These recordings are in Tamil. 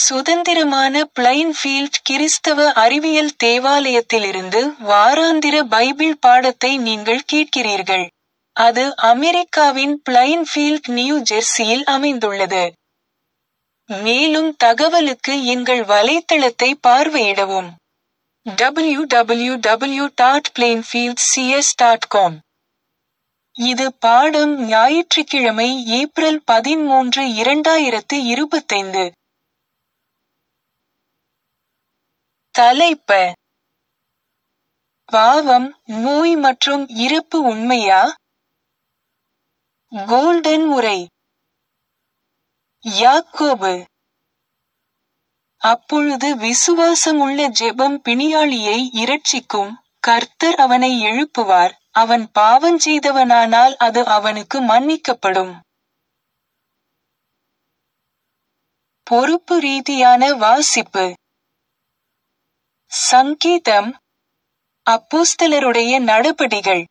சுதந்திரமான பிளைன்ஃபீல்ட் கிறிஸ்தவ அறிவியல் தேவாலயத்திலிருந்து வாராந்திர பைபிள் பாடத்தை நீங்கள் கேட்கிறீர்கள். அது அமெரிக்காவின் பிளைன்ஃபீல்ட் நியூ ஜெர்சியில் அமைந்துள்ளது. மேலும் தகவலுக்கு எங்கள் வலைத்தளத்தை பார்வையிடவும். www.plainfieldcs.com இது பாடம் ஞாயிற்றுக்கிழமை ஏப்ரல் பதின்மூன்று இரண்டாயிரத்து இருபத்தைந்து. தலைப்ப பாவம், நோய் மற்றும் இறப்பு உண்மையா? கோல்டன் உரை யாக்கோபு அப்பொழுது விசுவாசமுள்ள ஜெபம் பிணியாளியை இரட்சிக்கும், கர்த்தர் அவனை எழுப்புவார், அவன் பாவஞ்செய்தவனானால் அது அவனுக்கு மன்னிக்கப்படும். பொறுப்பு ரீதியான வாசிப்பு சங்கீதம் அப்போஸ்தலருடைய நடபடிகள்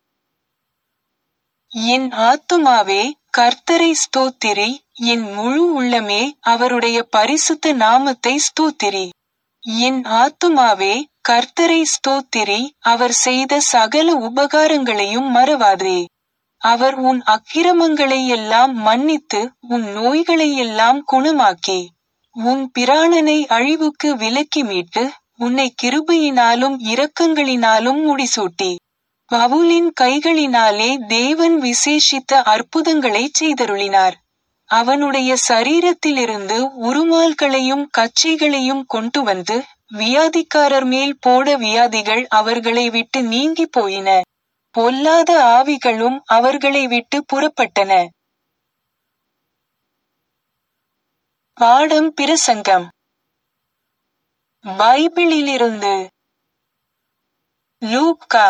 என் ஆத்துமாவே கர்த்தரை ஸ்தோத்திரி என் முழு உள்ளமே அவருடைய பரிசுத்த நாமத்தை ஸ்தோத்திரி என் ஆத்துமாவே கர்த்தரை ஸ்தோத்திரி அவர் செய்த சகல உபகாரங்களையும் மறவாதே அவர் உன் அக்கிரமங்களையெல்லாம் மன்னித்து உன் நோய்களையெல்லாம் குணமாக்கி உன் பிராணனை அழிவுக்கு விலக்கி மீட்டு உன்னை கிருபையினாலும் இரக்கங்களினாலும் முடிசூட்டி பவுலின் கைகளினாலே தேவன் விசேஷித்த அற்புதங்களைச் செய்தருளினார் அவனுடைய சரீரத்திலிருந்து உருமால்களையும் கச்சைகளையும் கொண்டு வந்து வியாதிக்காரர் மேல் போட வியாதிகள் அவர்களை விட்டு நீங்கி போயின பொல்லாத ஆவிகளும் அவர்களை விட்டு புறப்பட்டன பாடம் பிரசங்கம் பைபிளிலிருந்து லூக்கா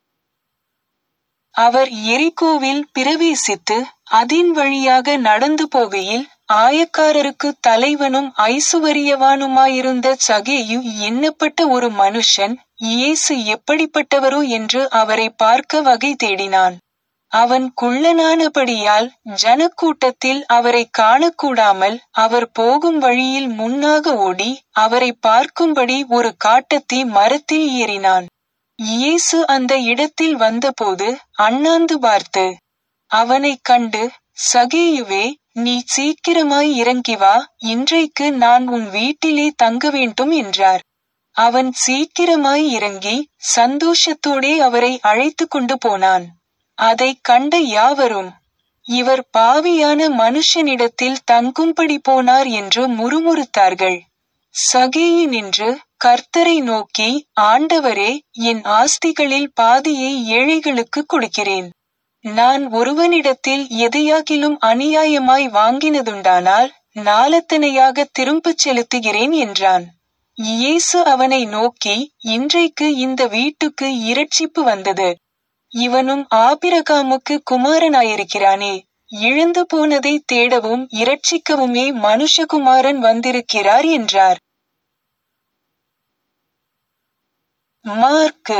அவர் எரிகோவில் பிரவேசித்து அதின் வழியாக நடந்து போகையில் ஆயக்காரருக்கு தலைவனும் ஐசுவரியவானுமாயிருந்த சகேயு எண்ணப்பட்ட ஒரு மனுஷன் இயேசு எப்படிப்பட்டவரோ என்று அவரை பார்க்க வகை தேடினான் அவன் குள்ளனானபடியால் ஜனக்கூட்டத்தில் அவரை காணக்கூடாமல் அவர் போகும் வழியில் முன்னாக ஓடி அவரை பார்க்கும்படி ஒரு காட்டத்தி மரத்தில் ஏறினான் இயேசு அந்த இடத்தில் வந்தபோது அண்ணாந்து பார்த்து அவனைக் கண்டு சகேயுவே நீ சீக்கிரமாய் இறங்கி வா இன்றைக்கு நான் உன் வீட்டிலே தங்க வேண்டும் என்றார் அவன் சீக்கிரமாய் இறங்கி சந்தோஷத்தோடே அவரை அழைத்து கொண்டு போனான் அதைக் கண்ட யாவரும் இவர் பாவியான மனுஷனிடத்தில் தங்கும்படி போனார் என்று முறுமுறுத்தார்கள் சகேயு நின்று கர்த்தரை நோக்கி ஆண்டவரே என் ஆஸ்திகளில் பாதியை ஏழைகளுக்கு கொடுக்கிறேன் நான் ஒருவனிடத்தில் எதையாகிலும் அநியாயமாய் வாங்கினதுண்டானால் நாலத்தனையாக திரும்பச் செலுத்துகிறேன் என்றான் இயேசு அவனை நோக்கி இன்றைக்கு இந்த வீட்டுக்கு இரட்சிப்பு வந்தது இவனும் ஆபிரகாமுக்கு குமாரனாயிருக்கிறானே இழந்து போனதை தேடவும் இரட்சிக்கவுமே மனுஷகுமாரன் வந்திருக்கிறார் என்றார் மார்க்கு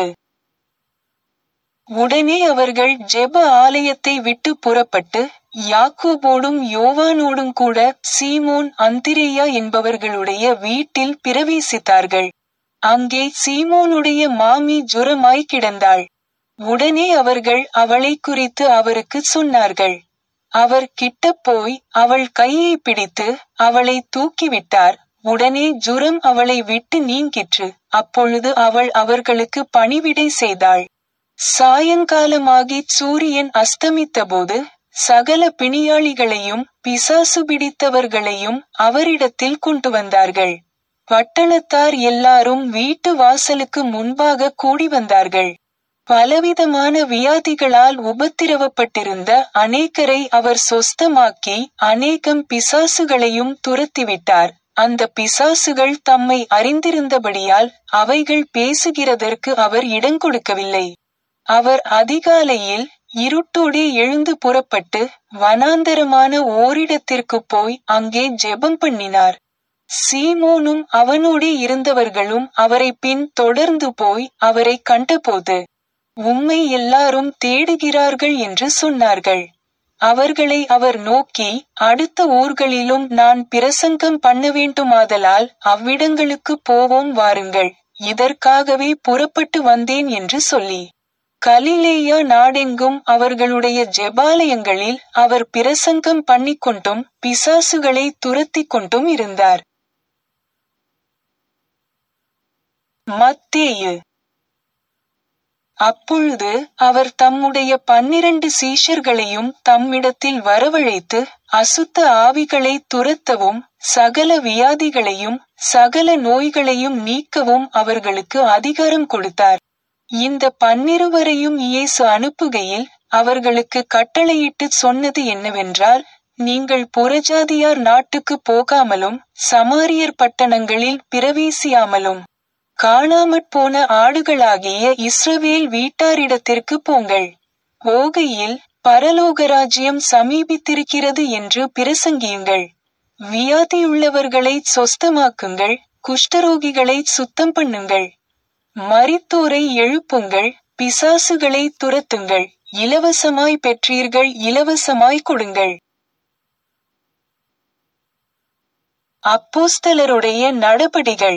உடனே அவர்கள் ஜெப ஆலயத்தை விட்டு புறப்பட்டு யாக்கோபோடும் யோவானோடும் கூட சீமோன் அந்திரேயா என்பவர்களுடைய வீட்டில் பிரவேசித்தார்கள் அங்கே சீமோனுடைய மாமி ஜுரமாய் கிடந்தாள் உடனே அவர்கள் அவளை குறித்து அவருக்கு சொன்னார்கள் அவர் கிட்ட போய் அவள் கையை பிடித்து அவளை தூக்கிவிட்டார் உடனே ஜுரம் அவளை விட்டு நீங்கிற்று அப்பொழுது அவள் அவர்களுக்கு பணிவிடை செய்தாள் சாயங்காலமாகி சூரியன் அஸ்தமித்தபோது சகல பிணியாளிகளையும் பிசாசு பிடித்தவர்களையும் அவரிடத்தில் கொண்டு வந்தார்கள் பட்டணத்தார் எல்லாரும் வீட்டு வாசலுக்கு முன்பாக கூடி வந்தார்கள் பலவிதமான வியாதிகளால் உபத்திரவப்பட்டிருந்த அநேகரை அவர் சொஸ்தமாக்கி அநேகம் பிசாசுகளையும் துரத்திவிட்டார் அந்த பிசாசுகள் தம்மை அறிந்திருந்தபடியால் அவைகள் பேசுகிறதற்கு அவர் இடங்கொடுக்கவில்லை அவர் அதிகாலையில் இருட்டோடே எழுந்து புறப்பட்டு வனாந்தரமான ஓரிடத்திற்கு போய் அங்கே ஜெபம் பண்ணினார் சீமோனும் அவனோடே இருந்தவர்களும் அவரை பின் தொடர்ந்து போய் அவரை கண்டபோது உம்மை எல்லாரும் தேடுகிறார்கள் என்று சொன்னார்கள் அவர்களை அவர் நோக்கி அடுத்த ஊர்களிலும் நான் பிரசங்கம் பண்ண வேண்டுமாதலால் அவ்விடங்களுக்கு போவோம் வாருங்கள் இதற்காகவே புறப்பட்டு வந்தேன் என்று சொல்லி கலிலேயா நாடெங்கும் அவர்களுடைய ஜெபாலயங்களில் அவர் பிரசங்கம் பண்ணிக்கொண்டும் பிசாசுகளை துரத்திக் கொண்டும் இருந்தார் மத்தேயு அப்பொழுது அவர் தம்முடைய பன்னிரண்டு சீஷர்களையும் தம்மிடத்தில் வரவழைத்து அசுத்த ஆவிகளை துரத்தவும் சகல வியாதிகளையும் சகல நோய்களையும் நீக்கவும் அவர்களுக்கு அதிகாரம் கொடுத்தார் இந்த பன்னிருவரையும் இயேசு அனுப்புகையில் அவர்களுக்கு கட்டளையிட்டு சொன்னது என்னவென்றால் நீங்கள் புறஜாதியார் நாட்டுக்கு போகாமலும் சமாரியர் பட்டணங்களில் பிரவேசியாமலும் காணாமற் போன ஆடுகளாகிய இஸ்ரவேல் வீட்டாரிடத்திற்கு போங்கள் போகையில் பரலோகராஜ்யம் சமீபித்திருக்கிறது என்று பிரசங்கியுங்கள் வியாதியுள்ளவர்களை சொஸ்தமாக்குங்கள் குஷ்டரோகிகளை சுத்தம் பண்ணுங்கள் மரித்தோரை எழுப்புங்கள் பிசாசுகளை துரத்துங்கள் இலவசமாய் பெற்றீர்கள் இலவசமாய் கொடுங்கள் அப்போஸ்தலருடைய நடபடிகள்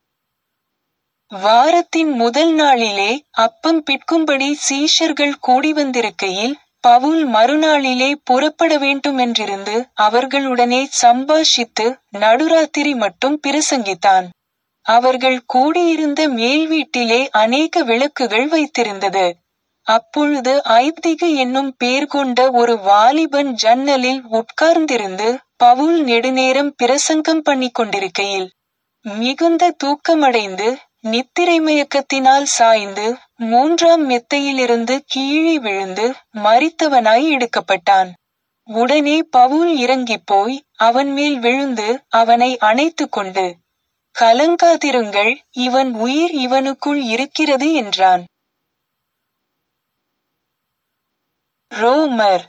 வாரத்தின் முதல் நாளிலே அப்பம் பிற்கும்படி சீஷர்கள் கூடி வந்திருக்கையில் பவுல் மறுநாளிலே புறப்பட வேண்டுமென்றிருந்து அவர்களுடனே சம்பாஷித்து நடுராத்திரி மட்டும் பிரசங்கித்தான் அவர்கள் கூடியிருந்த மேல் வீட்டிலே அநேக விளக்குகள் வைத்திருந்தது அப்பொழுது ஐப்திகு என்னும் பேர் கொண்ட ஒரு வாலிபன் ஜன்னலில் உட்கார்ந்திருந்து பவுல் நெடுநேரம் பிரசங்கம் பண்ணிக் கொண்டிருக்கையில் மிகுந்த தூக்கமடைந்து நித்திரை மயக்கத்தினால் சாய்ந்து மூன்றாம் மெத்தையிலிருந்து கீழே விழுந்து மரித்தவனாய் எடுக்கப்பட்டான் உடனே பவுல் இறங்கிப் போய் அவன் மேல் விழுந்து அவனை அணைத்து கொண்டு கலங்காதிருங்கள் இவன் உயிர் இவனுக்குள் இருக்கிறது என்றான் ரோமர்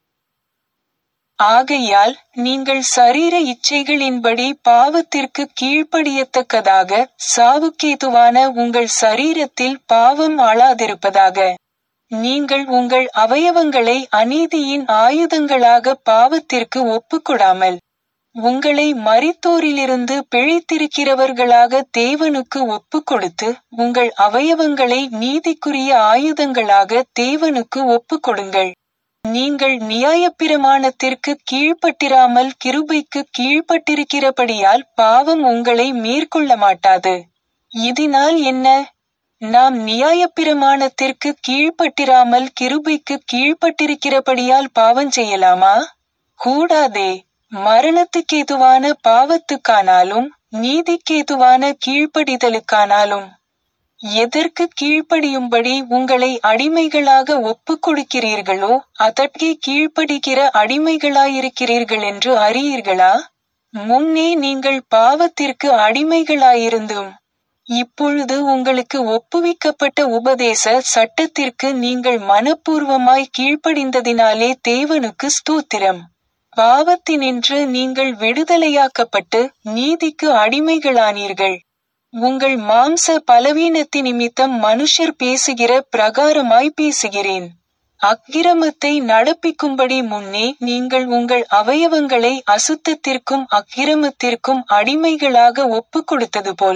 ஆகையால் நீங்கள் சரீர இச்சைகளின்படி பாவத்திற்கு கீழ்ப்படியத்தக்கதாக சாவுக்கேதுவான உங்கள் சரீரத்தில் பாவம் ஆளாதிருப்பதாக நீங்கள் உங்கள் அவயவங்களை அநீதியின் ஆயுதங்களாக பாவத்திற்கு ஒப்புக்கொடாமல் உங்களை மரித்தோரிலிருந்து பிழைத்திருக்கிறவர்களாக தேவனுக்கு ஒப்புக்கொடுத்து உங்கள் அவயவங்களை நீதிக்குரிய ஆயுதங்களாக தேவனுக்கு ஒப்புக்கொடுங்கள் நீங்கள் நியாயப்பிரமாணத்திற்கு கீழ்ப்பட்டிராமல் கிருபைக்கு கீழ்ப்பட்டிருக்கிறபடியால் பாவம் உங்களை மேற்கொள்ள மாட்டாது இதனால் என்ன நாம் நியாயப்பிரமாணத்திற்கு கீழ்ப்பட்டிராமல் கிருபைக்கு கீழ்ப்பட்டிருக்கிறபடியால் பாவம் செய்யலாமா கூடாதே மரணத்துக்கேதுவான பாவத்துக்கானாலும் நீதிக்கேதுவான கீழ்ப்படிதலுக்கானாலும் எதற்கு கீழ்ப்படியும்படி உங்களை அடிமைகளாக ஒப்புக் கொடுக்கிறீர்களோ அதற்கே கீழ்ப்படிகிற அடிமைகளாயிருக்கிறீர்கள் என்று அறியீர்களா முன்னே நீங்கள் பாவத்திற்கு அடிமைகளாயிருந்தும் இப்பொழுது உங்களுக்கு ஒப்புவிக்கப்பட்ட உபதேச சட்டத்திற்கு நீங்கள் மனப்பூர்வமாய் கீழ்ப்படிந்ததினாலே தேவனுக்கு ஸ்தோத்திரம் பாவத்தினின்று நீங்கள் விடுதலையாக்கப்பட்டு நீதிக்கு அடிமைகளானீர்கள் உங்கள் மாம்ச பலவீனத்தி நிமித்தம் மனுஷர் பேசுகிற பிரகாரமாய் பேசுகிறேன் அக்கிரமத்தை நடப்பிக்கும்படி முன்னே நீங்கள் உங்கள் அவயவங்களை அசுத்தத்திற்கும் அக்கிரமத்திற்கும் அடிமைகளாக ஒப்புக் கொடுத்தது போல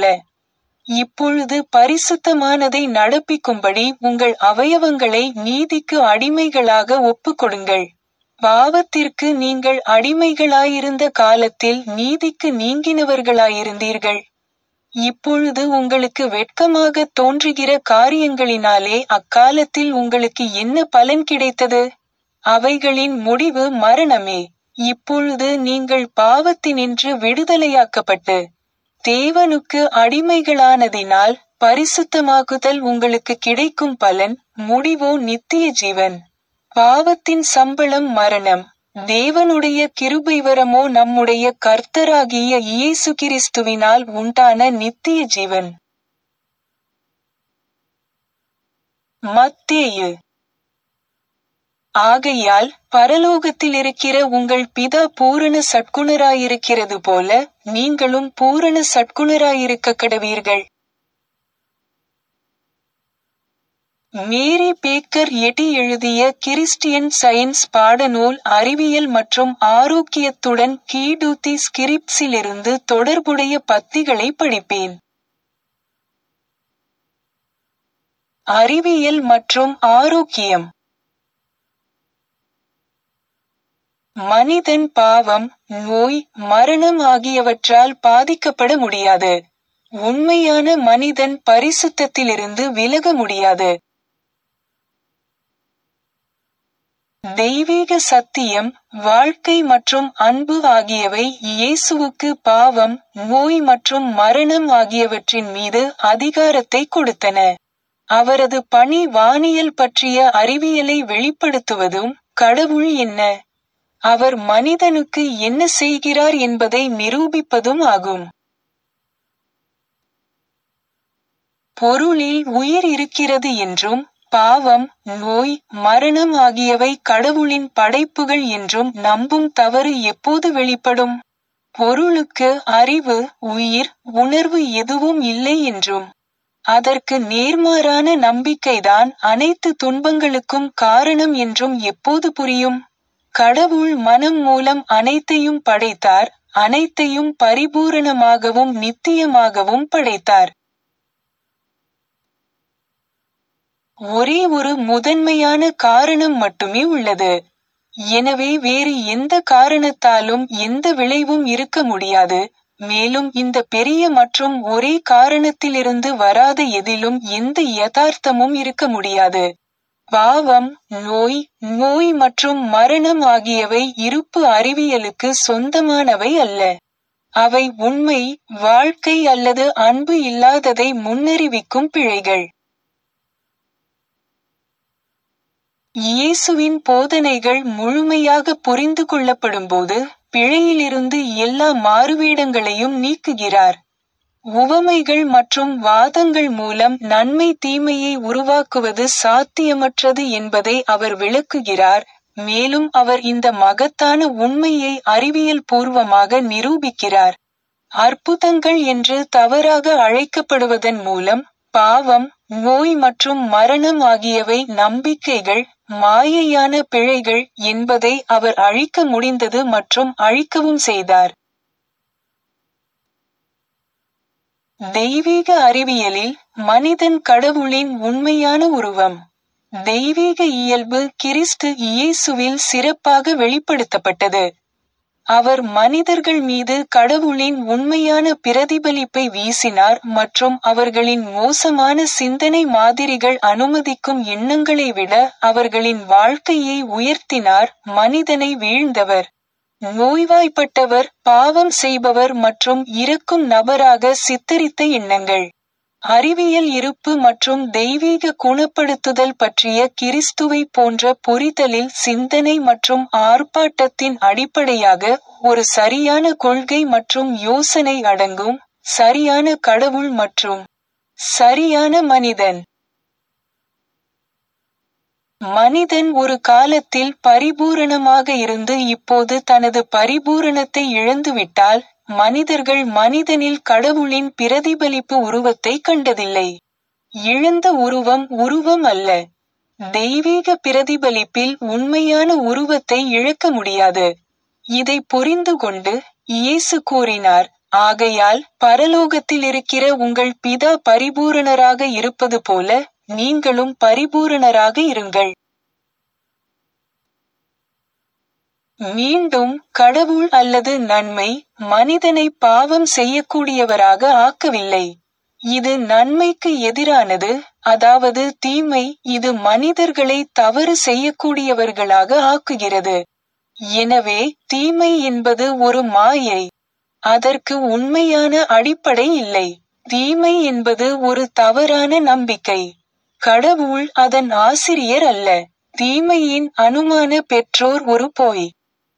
இப்பொழுது பரிசுத்தமானதை நடப்பிக்கும்படி உங்கள் அவயவங்களை நீதிக்கு அடிமைகளாக ஒப்புக்கொடுங்கள் பாவத்திற்கு நீங்கள் அடிமைகளாயிருந்த காலத்தில் நீதிக்கு நீங்கினவர்களாயிருந்தீர்கள் இப்பொழுது உங்களுக்கு வெட்கமாக தோன்றுகிற காரியங்களினாலே அக்காலத்தில் உங்களுக்கு என்ன பலன் கிடைத்தது அவைகளின் முடிவு மரணமே இப்பொழுது நீங்கள் பாவத்தினின்று விடுதலையாக்கப்பட்டு தேவனுக்கு அடிமைகளானதினால் பரிசுத்தமாகுதல் உங்களுக்கு கிடைக்கும் பலன் முடிவோ நித்திய ஜீவன் பாவத்தின் சம்பளம் மரணம் தேவனுடைய கிருபை வரமோ நம்முடைய கர்த்தராகிய இயேசு கிறிஸ்துவினால் உண்டான நித்திய ஜீவன் மத்தேயு ஆகையால் பரலோகத்தில் இருக்கிற உங்கள் பிதா பூரண சட்குணராயிருக்கிறது போல நீங்களும் பூரண சட்குணராயிருக்க கடவீர்கள் மேரி பேக்கர் எட்டி எழுதிய கிறிஸ்டியன் சயின்ஸ் பாடநூல் அறிவியல் மற்றும் ஆரோக்கியத்துடன் கீடூத்தி ஸ்கிரிப்ட்ஸிலிருந்து தொடர்புடைய பத்திகளை படிப்பேன் அறிவியல் மற்றும் ஆரோக்கியம் மனிதன் பாவம் நோய் மரணம் ஆகியவற்றால் பாதிக்கப்பட முடியாது உண்மையான மனிதன் பரிசுத்தத்திலிருந்து விலக முடியாது தெய்வீக சத்தியம் வாழ்க்கை மற்றும் அன்பு ஆகியவை இயேசுவுக்கு பாவம் நோய் மற்றும் மரணம் ஆகியவற்றின் மீது அதிகாரத்தை கொடுத்தன அவரது பணி வானியல் பற்றிய அறிவியலை வெளிப்படுத்துவதும் கடவுள் என்ன அவர் மனிதனுக்கு என்ன செய்கிறார் என்பதை நிரூபிப்பதும் ஆகும் பொருளில் உயிர் இருக்கிறது என்றும் பாவம் நோய் மரணம் ஆகியவை கடவுளின் படைப்புகள் என்றும் நம்பும் தவறு எப்போது வெளிப்படும் பொருளுக்கு அறிவு உயிர் உணர்வு எதுவும் இல்லை என்றும் அதற்கு நேர்மாறான நம்பிக்கைதான் அனைத்து துன்பங்களுக்கும் காரணம் என்றும் எப்போது புரியும் கடவுள் மனம் மூலம் அனைத்தையும் படைத்தார் அனைத்தையும் பரிபூரணமாகவும் நித்தியமாகவும் படைத்தார் ஒரே ஒரு முதன்மையான காரணம் மட்டுமே உள்ளது எனவே வேறு எந்த காரணத்தாலும் எந்த விளைவும் இருக்க முடியாது மேலும் இந்த பெரிய மற்றும் ஒரே காரணத்திலிருந்து வராத எதிலும் எந்த யதார்த்தமும் இருக்க முடியாது பாவம் நோய் நோய் மற்றும் மரணம் ஆகியவை இருப்பு அறிவியலுக்கு சொந்தமானவை அல்ல அவை உண்மை வாழ்க்கை அல்லது அன்பு இல்லாததை முன்னறிவிக்கும் பிழைகள் இயேசுவின் போதனைகள் முழுமையாக புரிந்து கொள்ளப்படும்போது பிழையிலிருந்து எல்லா மாறுவேடங்களையும் நீக்குகிறார் உவமைகள் மற்றும் வாதங்கள் மூலம் நன்மை தீமையை உருவாக்குவது சாத்தியமற்றது என்பதை அவர் விளக்குகிறார் மேலும் அவர் இந்த மகத்தான உண்மையை அறிவியல் பூர்வமாக நிரூபிக்கிறார் அற்புதங்கள் என்று தவறாக அழைக்கப்படுவதன் மூலம் பாவம் நோய் மற்றும் மரணம் ஆகியவை நம்பிக்கைகள் மாயையான பிழைகள் என்பதை அவர் அழிக்க முடிந்தது மற்றும் அழிக்கவும் செய்தார் தெய்வீக அறிவியலில் மனிதன் கடவுளின் உண்மையான உருவம் தெய்வீக இயல்பு கிறிஸ்து இயேசுவில் சிறப்பாக வெளிப்படுத்தப்பட்டது அவர் மனிதர்கள் மீது கடவுளின் உண்மையான பிரதிபலிப்பை வீசினார் மற்றும் அவர்களின் மோசமான சிந்தனை மாதிரிகள் அனுமதிக்கும் எண்ணங்களை விட அவர்களின் வாழ்க்கையை உயர்த்தினார் மனிதனை வீழ்ந்தவர் நோய்வாய்ப்பட்டவர் பாவம் செய்பவர் மற்றும் இறக்கும் நபராக சித்தரித்த எண்ணங்கள் அறிவியல் இருப்பு மற்றும் தெய்வீக குணப்படுத்துதல் பற்றிய கிறிஸ்துவை போன்ற புரிதலில் சிந்தனை மற்றும் ஆர்ப்பாட்டத்தின் அடிப்படையாக ஒரு சரியான கொள்கை மற்றும் யோசனை அடங்கும் சரியான கடவுள் மற்றும் சரியான மனிதன் மனிதன் ஒரு காலத்தில் பரிபூரணமாக இருந்து இப்போது தனது பரிபூரணத்தை இழந்துவிட்டால் மனிதர்கள் மனிதனில் கடவுளின் பிரதிபலிப்பு உருவத்தை கண்டதில்லை இழந்த உருவம் உருவம் அல்ல தெய்வீக பிரதிபலிப்பில் உண்மையான உருவத்தை இழக்க முடியாது இதை புரிந்து கொண்டு இயேசு கூறினார் ஆகையால் பரலோகத்தில் இருக்கிற உங்கள் பிதா பரிபூரணராக இருப்பது போல நீங்களும் பரிபூரணராக இருங்கள் மீண்டும் கடவுள் அல்லது நன்மை மனிதனை பாவம் செய்யக்கூடியவராக ஆக்கவில்லை இது நன்மைக்கு எதிரானது அதாவது தீமை இது மனிதர்களை தவறு செய்யக்கூடியவர்களாக ஆக்குகிறது எனவே தீமை என்பது ஒரு மாயை அதற்கு உண்மையான அடிப்படை இல்லை தீமை என்பது ஒரு தவறான நம்பிக்கை கடவுள் அதன் ஆசிரியர் அல்ல தீமையின் அனுமான பெற்றோர் ஒரு போய்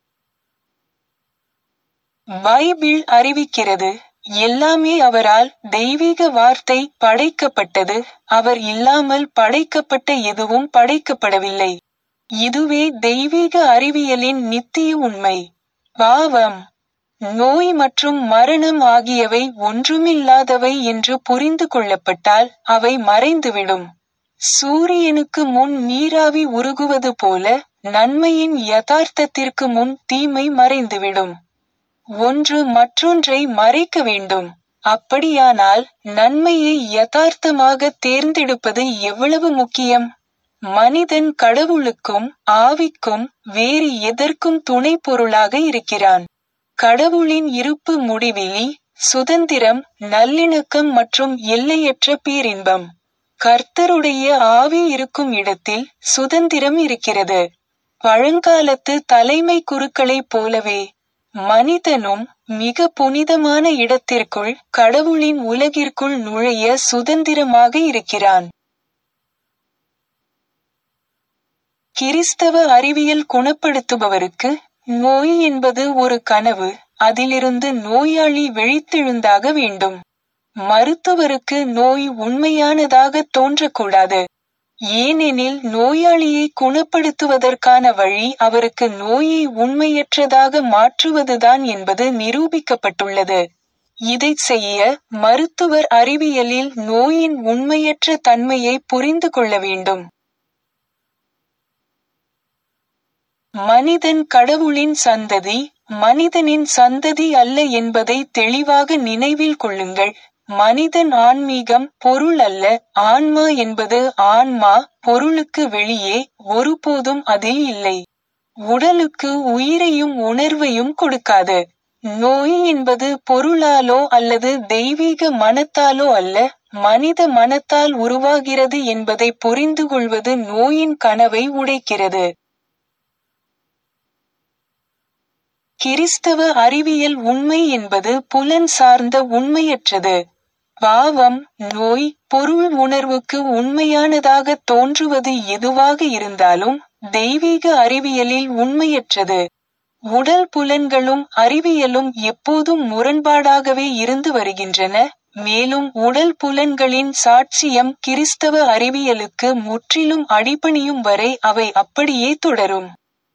பைபிள் அறிவிக்கிறது எல்லாமே அவரால் தெய்வீக வார்த்தை படைக்கப்பட்டது அவர் இல்லாமல் படைக்கப்பட்ட எதுவும் படைக்கப்படவில்லை இதுவே தெய்வீக அறிவியலின் நித்திய உண்மை பாவம் நோய் மற்றும் மரணம் ஆகியவை ஒன்றுமில்லாதவை என்று புரிந்து கொள்ளப்பட்டால் அவை மறைந்துவிடும் சூரியனுக்கு முன் நீராவி உருகுவது போல நன்மையின் யதார்த்தத்திற்கு முன் தீமை மறைந்துவிடும் ஒன்று மற்றொன்றை மறைக்க வேண்டும் அப்படியானால் நன்மையை யதார்த்தமாக தேர்ந்தெடுப்பது எவ்வளவு முக்கியம் மனிதன் கடவுளுக்கும் ஆவிக்கும் வேறு எதற்கும் துணை பொருளாக இருக்கிறான் கடவுளின் இருப்பு முடிவிலி சுதந்திரம் நல்லிணக்கம் மற்றும் எல்லையற்ற பேரின்பம் கர்த்தருடைய ஆவி இருக்கும் இடத்தில் சுதந்திரம் இருக்கிறது பழங்காலத்து தலைமை குருக்களைப் போலவே மனிதனும் மிக புனிதமான இடத்திற்குள் கடவுளின் உலகிற்குள் நுழைய சுதந்திரமாக இருக்கிறான் கிறிஸ்தவ அறிவியல் குணப்படுத்துபவருக்கு நோய் என்பது ஒரு கனவு அதிலிருந்து நோயாளி விழித்தெழுந்தாக வேண்டும் மருத்துவருக்கு நோய் உண்மையானதாக தோன்றக்கூடாது ஏனெனில் நோயாளியை குணப்படுத்துவதற்கான வழி அவருக்கு நோயை உண்மையற்றதாக மாற்றுவதுதான் என்பது நிரூபிக்கப்பட்டுள்ளது இதைச் செய்ய மருத்துவர் அறிவியலில் நோயின் உண்மையற்ற தன்மையை புரிந்து கொள்ள வேண்டும் மனிதன் கடவுளின் சந்ததி மனிதனின் சந்ததி அல்ல என்பதை தெளிவாக நினைவில் கொள்ளுங்கள் மனிதன் ஆன்மீகம் பொருள் அல்ல ஆன்மா என்பது ஆன்மா பொருளுக்கு வெளியே ஒருபோதும் அதில் இல்லை உடலுக்கு உயிரையும் உணர்வையும் கொடுக்காது நோய் என்பது பொருளாலோ அல்லது தெய்வீக மனத்தாலோ அல்ல மனித மனத்தால் உருவாகிறது என்பதை புரிந்து கொள்வது நோயின் கனவை உடைக்கிறது கிறிஸ்தவ அறிவியல் உண்மை என்பது புலன் சார்ந்த உண்மையற்றது பாவம் நோய் பொருள் உணர்வுக்கு உண்மையானதாக தோன்றுவது எதுவாக இருந்தாலும் தெய்வீக அறிவியலில் உண்மையற்றது உடல் புலன்களும் அறிவியலும் எப்போதும் முரண்பாடாகவே இருந்து வருகின்றன மேலும் உடல் புலன்களின் சாட்சியம் கிறிஸ்தவ அறிவியலுக்கு முற்றிலும் அடிபணியும் வரை அவை அப்படியே தொடரும்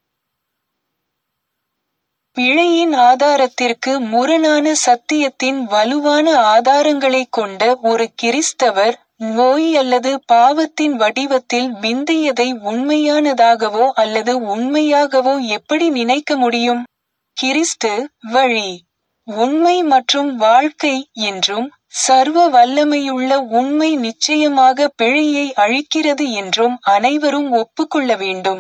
பிழையின் ஆதாரத்திற்கு முரணான சத்தியத்தின் வலுவான ஆதாரங்களைக் கொண்ட ஒரு கிறிஸ்தவர் நோய் அல்லது பாவத்தின் வடிவத்தில் விந்தையதை உண்மையானதாகவோ அல்லது உண்மையாகவோ எப்படி நினைக்க முடியும் கிறிஸ்து வழி உண்மை மற்றும் வாழ்க்கை என்றும் சர்வ வல்லமையுள்ள உண்மை நிச்சயமாக பிழையை அழிக்கிறது என்றும் அனைவரும் ஒப்புக்கொள்ள வேண்டும்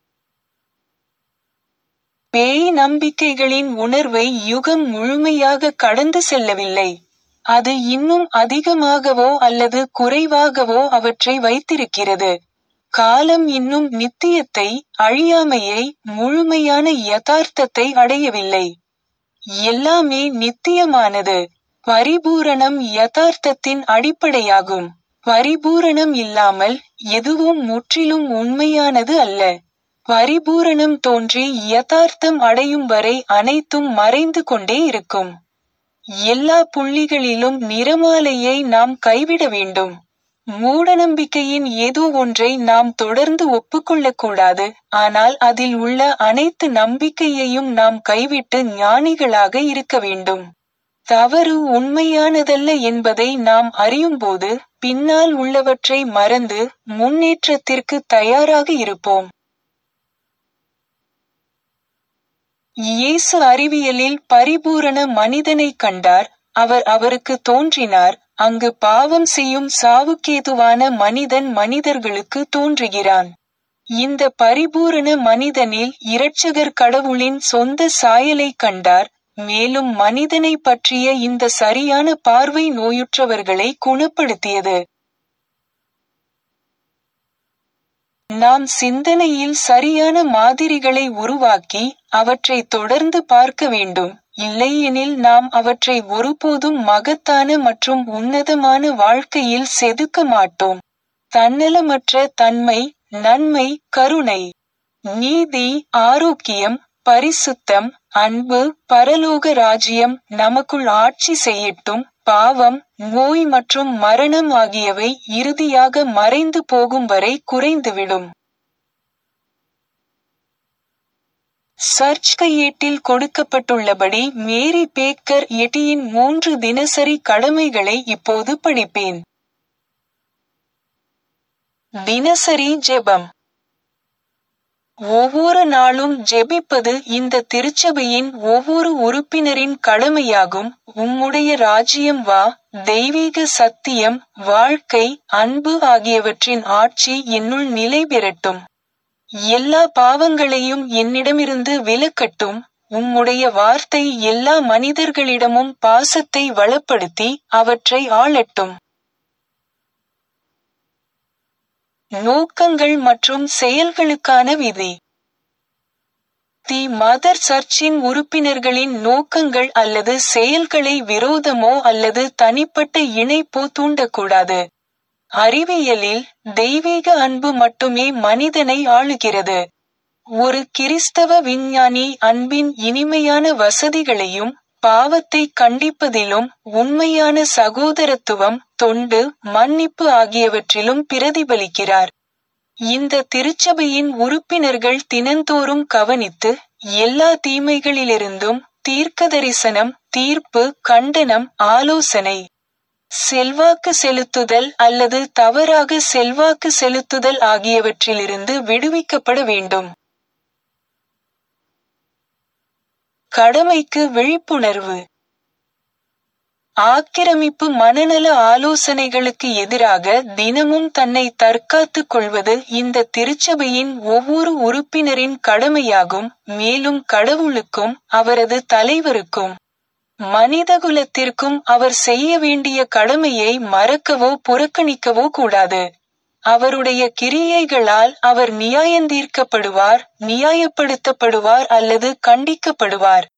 பேய் நம்பிக்கைகளின் உணர்வை யுகம் முழுமையாக கடந்து செல்லவில்லை அது இன்னும் அதிகமாகவோ அல்லது குறைவாகவோ அவற்றை வைத்திருக்கிறது காலம் இன்னும் நித்தியத்தை அழியாமையை முழுமையான யதார்த்தத்தை அடையவில்லை எல்லாமே நித்தியமானது பரிபூரணம் யதார்த்தத்தின் அடிப்படையாகும் பரிபூரணம் இல்லாமல் எதுவும் முற்றிலும் உண்மையானது அல்ல பரிபூரணம் தோன்றி யதார்த்தம் அடையும் வரை அனைத்தும் மறைந்து கொண்டே இருக்கும் எல்லா புள்ளிகளிலும் நிறமாலையை நாம் கைவிட வேண்டும் மூடநம்பிக்கையின் ஏதோ ஒன்றை நாம் தொடர்ந்து ஒப்புக்கொள்ளக்கூடாது ஆனால் அதில் உள்ள அனைத்து நம்பிக்கையையும் நாம் கைவிட்டு ஞானிகளாக இருக்க வேண்டும் தவறு உண்மையானதல்ல என்பதை நாம் அறியும்போது பின்னால் உள்ளவற்றை மறந்து முன்னேற்றத்திற்கு தயாராக இருப்போம் இயேசு அறிவியலில் பரிபூரண மனிதனைக் கண்டார் அவர் அவருக்கு தோன்றினார் அங்கு பாவம் செய்யும் சாவுக்கேதுவான மனிதன் மனிதர்களுக்கு தோன்றுகிறான் இந்த பரிபூரண மனிதனில் இரட்சகர் கடவுளின் சொந்த சாயலைக் கண்டார் மேலும் மனிதனை பற்றிய இந்த சரியான பார்வை நோயுற்றவர்களை குணப்படுத்தியது நாம் சிந்தனையில் சரியான மாதிரிகளை உருவாக்கி அவற்றை தொடர்ந்து பார்க்க வேண்டும் இல்லையெனில் நாம் அவற்றை ஒருபோதும் மகத்தான மற்றும் உன்னதமான வாழ்க்கையில் செதுக்க மாட்டோம் தன்னலமற்ற தன்மை நன்மை கருணை நீதி ஆரோக்கியம் பரிசுத்தம் அன்பு பரலோக ராஜ்யம் நமக்குள் ஆட்சி செய்யட்டும் பாவம் நோய் மற்றும் மரணம் ஆகியவை இறுதியாக மறைந்து போகும் வரை குறைந்துவிடும் சர்ச் கையேட்டில் கொடுக்கப்பட்டுள்ளபடி மேரி பேக்கர் எட்டியின் மூன்று தினசரி கடமைகளை இப்போது படிப்பேன் தினசரி ஜெபம் ஒவ்வொரு நாளும் ஜெபிப்பது இந்த திருச்சபையின் ஒவ்வொரு உறுப்பினரின் கடமையாகும் உம்முடைய ராஜ்யம் வா தெய்வீக சத்தியம் வாழ்க்கை அன்பு ஆகியவற்றின் ஆட்சி என்னுள் நிலை பெறட்டும் எல்லா பாவங்களையும் என்னிடமிருந்து விலக்கட்டும் உம்முடைய வார்த்தை எல்லா மனிதர்களிடமும் பாசத்தை வளப்படுத்தி அவற்றை ஆளட்டும் நோக்கங்கள் மற்றும் செயல்களுக்கான விதி தி மதர் சர்ச்சின் உறுப்பினர்களின் நோக்கங்கள் அல்லது செயல்களை விரோதமோ அல்லது தனிப்பட்ட இணைப்போ தூண்டக்கூடாது அறிவியலில் தெய்வீக அன்பு மட்டுமே மனிதனை ஆளுகிறது ஒரு கிறிஸ்தவ விஞ்ஞானி அன்பின் இனிமையான வசதிகளையும் பாவத்தை கண்டிப்பதிலும் உண்மையான சகோதரத்துவம் தொண்டு மன்னிப்பு ஆகியவற்றிலும் பிரதிபலிக்கிறார் இந்த திருச்சபையின் உறுப்பினர்கள் தினந்தோறும் கவனித்து எல்லா தீமைகளிலிருந்தும் தீர்க்கதரிசனம் தீர்ப்பு கண்டனம் ஆலோசனை செல்வாக்கு செலுத்துதல் அல்லது தவறாக செல்வாக்கு செலுத்துதல் ஆகியவற்றிலிருந்து விடுவிக்கப்பட வேண்டும் கடமைக்கு விழிப்புணர்வு ஆக்கிரமிப்பு மனநல ஆலோசனைகளுக்கு எதிராக தினமும் தன்னை தற்காத்துக் கொள்வது இந்த திருச்சபையின் ஒவ்வொரு உறுப்பினரின் கடமையாகும் மேலும் கடவுளுக்கும் அவரது தலைவருக்கும் மனிதகுலத்திற்கும் அவர் செய்ய வேண்டிய கடமையை மறக்கவோ புறக்கணிக்கவோ கூடாது அவருடைய கிரியைகளால் அவர் நியாயந்தீர்க்கப்படுவார் நியாயப்படுத்தப்படுவார் அல்லது கண்டிக்கப்படுவார்